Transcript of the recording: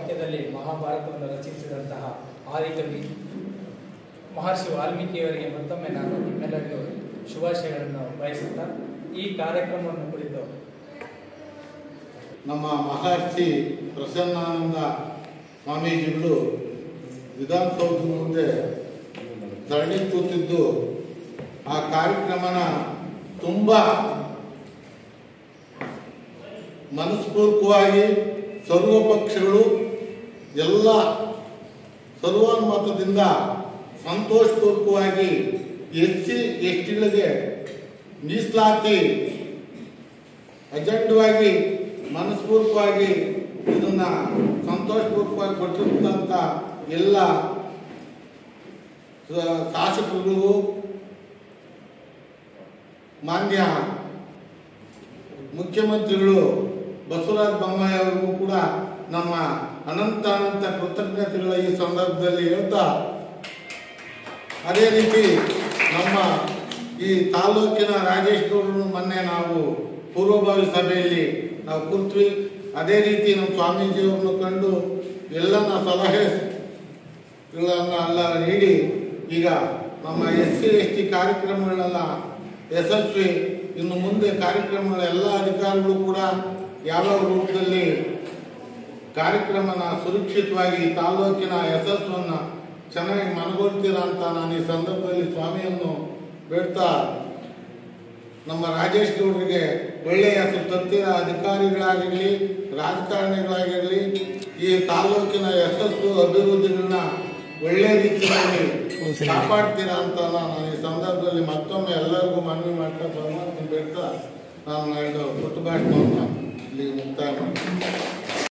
ವಾಕ್ಯದಲ್ಲಿ ಮಹಾಭಾರತವನ್ನು ರಚಿಸಿದಂತಹ ಆದಿಕವಿ ಮಹರ್ಷಿ ವಾಲ್ಮೀಕಿಯವರಿಗೆ ಮತ್ತೊಮ್ಮೆ ನಾನು ನಿಮ್ಮೆಲ್ಲರಿಗೂ ಶುಭಾಶಯಗಳನ್ನು ಬಯಸುತ್ತಾ ಈ ಕಾರ್ಯಕ್ರಮವನ್ನು ಕುರಿತು ನಮ್ಮ ಮಹರ್ಷಿ ಪ್ರಸನ್ನಾನಂದ ಸ್ವಾಮೀಜಿಗಳು ವಿಧಾನಸೌಧದ ಮುಂದೆ ಧರಣಿ ಕೂತಿದ್ದು ಆ ಕಾರ್ಯಕ್ರಮನ ತುಂಬ ಮನಸ್ಪೂರ್ವಕವಾಗಿ ಸರ್ವ ಪಕ್ಷಗಳು ಎಲ್ಲ ಸರ್ವಾನುಮತದಿಂದ ಸಂತೋಷಪೂರ್ವಕವಾಗಿ ಎಸ್ ಸಿ ಎಸ್ ಟಿಗಳಿಗೆ ಮೀಸಲಾತಿ ಅಜೆಂಡವಾಗಿ ಮನಸ್ಪೂರ್ವಕವಾಗಿ ಇದನ್ನ ಸಂತೋಷಪೂರ್ವಕವಾಗಿ ಕೊಟ್ಟಿರ್ತಂಥ ಎಲ್ಲ ಸ- ಶಾಸಕರಿಗೂ ಮಾನ್ಯ ಮುಖ್ಯಮಂತ್ರಿಗಳು ಬಸವರಾಜ ಬೊಮ್ಮಾಯಿ ಅವರಿಗೂ ಕೂಡ ನಮ್ಮ ಅನಂತ ಅನಂತ ಕೃತಜ್ಞತೆಗಳ ಈ ಸಂದರ್ಭದಲ್ಲಿ ಹೇಳ್ತಾ ಅದೇ ರೀತಿ ನಮ್ಮ ಈ ತಾಲೂಕಿನ ರಾಜೇಶ್ ಗೌಡರು ಮೊನ್ನೆ ನಾವು ಪೂರ್ವಭಾವಿ ಸಭೆಯಲ್ಲಿ ನಾವು ಕೂತ್ವಿ ಅದೇ ರೀತಿ ನಮ್ಮ ಸ್ವಾಮೀಜಿಯವ್ರನ್ನು ಕಂಡು ಎಲ್ಲನ ಸಲಹೆಗಳನ್ನ ಎಲ್ಲ ನೀಡಿ ಈಗ ನಮ್ಮ ಎಸ್ ಸಿ ಎಸ್ ಟಿ ಕಾರ್ಯಕ್ರಮಗಳೆಲ್ಲ ಯಶಸ್ವಿ ಇನ್ನು ಮುಂದೆ ಕಾರ್ಯಕ್ರಮಗಳ ಎಲ್ಲ ಅಧಿಕಾರಿಗಳು ಕೂಡ ಯಾವ್ಯಾವ ರೂಪದಲ್ಲಿ ಕಾರ್ಯಕ್ರಮನ ಸುರಕ್ಷಿತವಾಗಿ ತಾಲೂಕಿನ ಯಶಸ್ಸನ್ನು ಚೆನ್ನಾಗಿ ಮನಗೊಳ್ತೀರಾ ಅಂತ ನಾನು ಈ ಸಂದರ್ಭದಲ್ಲಿ ಸ್ವಾಮಿಯನ್ನು ಬೇಡ್ತಾ ನಮ್ಮ ರಾಜೇಶ್ ಗೌಡರಿಗೆ ಒಳ್ಳೆಯ ಹೆಸರು ತತ್ತಿರ ಅಧಿಕಾರಿಗಳಾಗಿರಲಿ ರಾಜಕಾರಣಿಗಳಾಗಿರಲಿ ಈ ತಾಲೂಕಿನ ಯಶಸ್ಸು ಅಭಿವೃದ್ಧಿಗಳನ್ನ ಒಳ್ಳೆ ರೀತಿಯಲ್ಲಿ ಕಾಪಾಡ್ತೀರಾ ಅಂತ ನಾನು ಈ ಸಂದರ್ಭದಲ್ಲಿ ಮತ್ತೊಮ್ಮೆ ಎಲ್ಲರಿಗೂ ಮನವಿ ಮಾಡ್ತಾ ಪರಮಾತ್ಮ ಬೇಡ್ತಾ ನಾನು ಎರಡು ಪುಟ್ಟ ಭಾಷಣವನ್ನು ಇಲ್ಲಿ ಮುಕ್ತಾಯ ಮಾಡ್ತೀನಿ